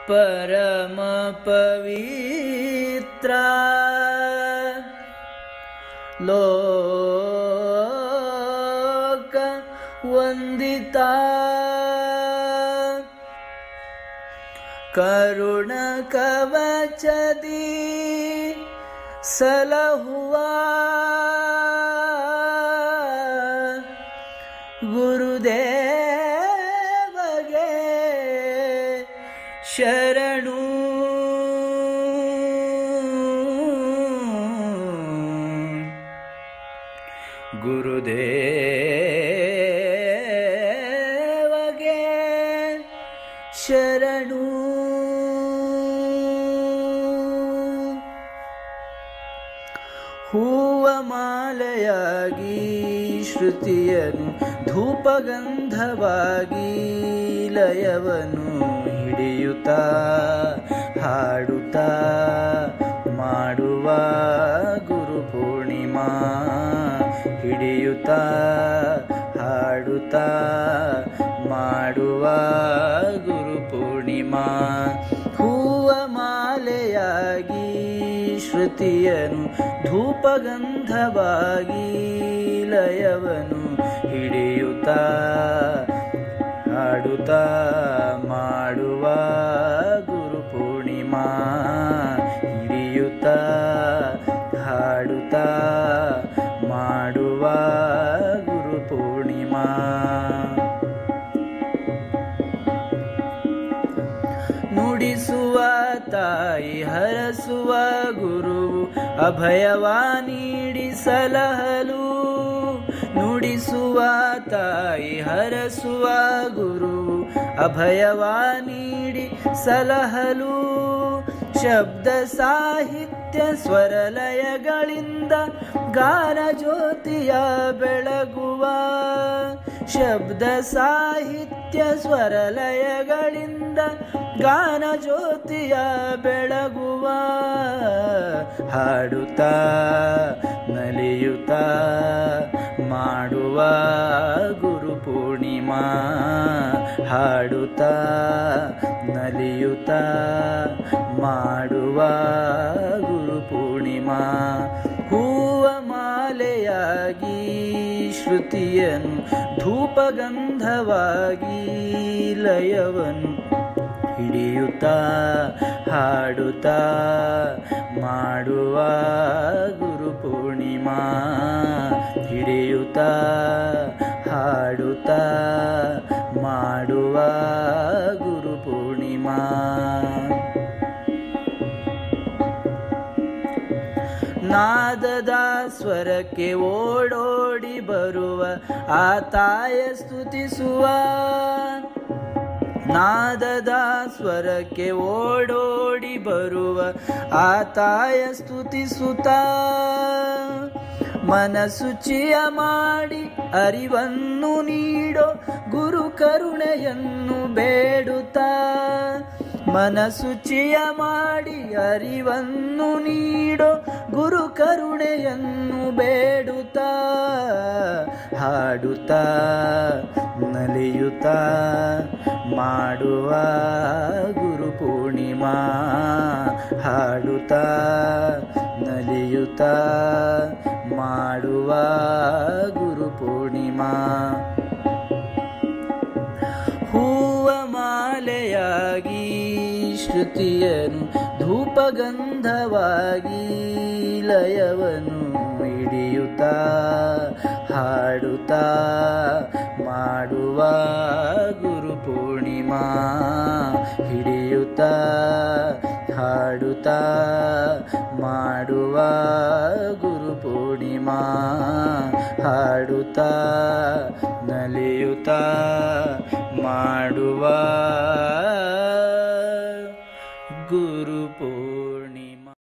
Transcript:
ಪರಮ ಪವಿತ್ರ ಲೋಕ ವಂದಿತ ಕರುಣ ಕವಚದಿ ಸಲಹುವ ಗುರುದೇವಗೆ ಶರಣು ಗುರುದೇವಗೆ ಶರಣು ಹೂವ ಮಾಲೆಯಾಗಿ ಶ್ರುತಿಯನು ಧೂಪಗಂಧವಾಗಿ ಲಯವನು ಹಿಡಿಯುತ್ತಾ ಹಾಡುತ್ತಾ ಮಾಡುವ ಗುರು ಪೂರ್ಣಿಮಾ ಹಿಡಿಯುತ್ತಾ ಹಾಡುತ್ತಾ ಮಾಡುವ ಗುರು ಪೂರ್ಣಿಮಾ ಹೂವ ಮಾಲೆಯಾಗಿ ಶ್ರುತಿಯನು ಧೂಪಗಂಧವಾಗಿ ಲಯವನು ಹಿಡಿಯುತ್ತಾ ಹಾಡುತ್ತಾ ಮಾಡುವ ಗುರು ಪೂರ್ಣಿಮಾ ಹಿಡಿಯುತ್ತಾ ಹಾಡುತ್ತಾ ಮಾಡುವ ಗುರು ಪೂರ್ಣಿಮಾ ನುಡಿಸುವ ತಾಯಿ ಹರಸುವ ಗುರುವು ಅಭಯವ ನೀಡಿ ಸಲಹಲು ನುಡಿಸುವ ತಾಯಿ ಹರಸುವ ಗುರುವು ಅಭಯವ ನೀಡಿ ಸಲಹಲು ಶಬ್ದ ಸಾಹಿತ್ಯ ಸ್ವರಲಯಗಳಿಂದ ಗಾನ ಜ್ಯೋತಿಯ ಬೆಳಗುವ ಶಬ್ದ ಸಾಹಿತ್ಯ ಸ್ವರಲಯಗಳಿಂದ ಗಾನ ಜ್ಯೋತಿಯ ಬೆಳಗುವ ಹಾಡುತ್ತಾ ನಲಿಯುತ್ತಾ ಮಾಡುವ ಗುರು ಪೂರ್ಣಿಮಾ ಹಾಡುತ್ತಾ ನಲಿಯುತ್ತಾ ಮಾಡುವ ಗುರು ಪೂರ್ಣಿಮಾ ಹೂವ ಮಾಲೆಯಾಗಿ ಶ್ರುತಿಯನು ಧೂಪಗಂಧವಾಗಿ ಲಯವನು ಹಿಡಿಯುತ್ತಾ ಹಾಡುತ್ತಾ ಮಾಡುವ ಗುರು ಪೂರ್ಣಿಮಾ ಹಿಡಿಯುತ್ತಾ ಹಾಡುತ್ತಾ ಮಾಡುವ ಗುರು ಪೂರ್ಣಿಮಾ ನಾದದ ಸ್ವರಕ್ಕೆ ಓಡೋಡಿ ಬರುವ ಆ ತಾಯ ಸ್ತುತಿಸುವ ನಾದದ ಸ್ವರಕ್ಕೆ ಓಡೋಡಿ ಬರುವ ಆ ತಾಯ ಸ್ತುತಿಸುತ್ತ ಮನಸುಚಿಯ ಮಾಡಿ ಅರಿವನ್ನು ನೀಡೋ ಗುರು ಕರುಣೆಯನ್ನು ಬೇಡುತ್ತಾ ಮನಸುಚಿಯ ಮಾಡಿ ಅರಿವನ್ನು ನೀಡೋ ಗುರು ಕರುಣೆಯನ್ನು ಬೇಡುತ್ತಾ ಹಾಡುತ್ತಾ ನಲಿಯುತ್ತಾ ಮಾಡುವ ಗುರು ಪೂರ್ಣಿಮಾ ಹಾಡುತ್ತಾ ನಲಿಯುತ್ತಾ ಮಾಡುವ ಗುರು ಪೂರ್ಣಿಮಾ ಹೂವ ಮಾಲೆಯಾಗಿ ಶ್ರುತಿಯನು ಧೂಪಗಂಧವಾಗಿ ಲಯವನು ಹಿಡಿಯುತ್ತಾ ಹಾಡುತ್ತಾ ಮಾಡುವ ಗುರು ಪೂರ್ಣಿಮಾ ಹಿಡಿಯುತ್ತಾ ಹಾಡುತ್ತಾ ಮಾಡುವ ಗುರು ಪೂರ್ಣಿಮಾ ಹಾಡುತ್ತಾ ನಲಿಯುತ್ತಾ ಮಾಡುವ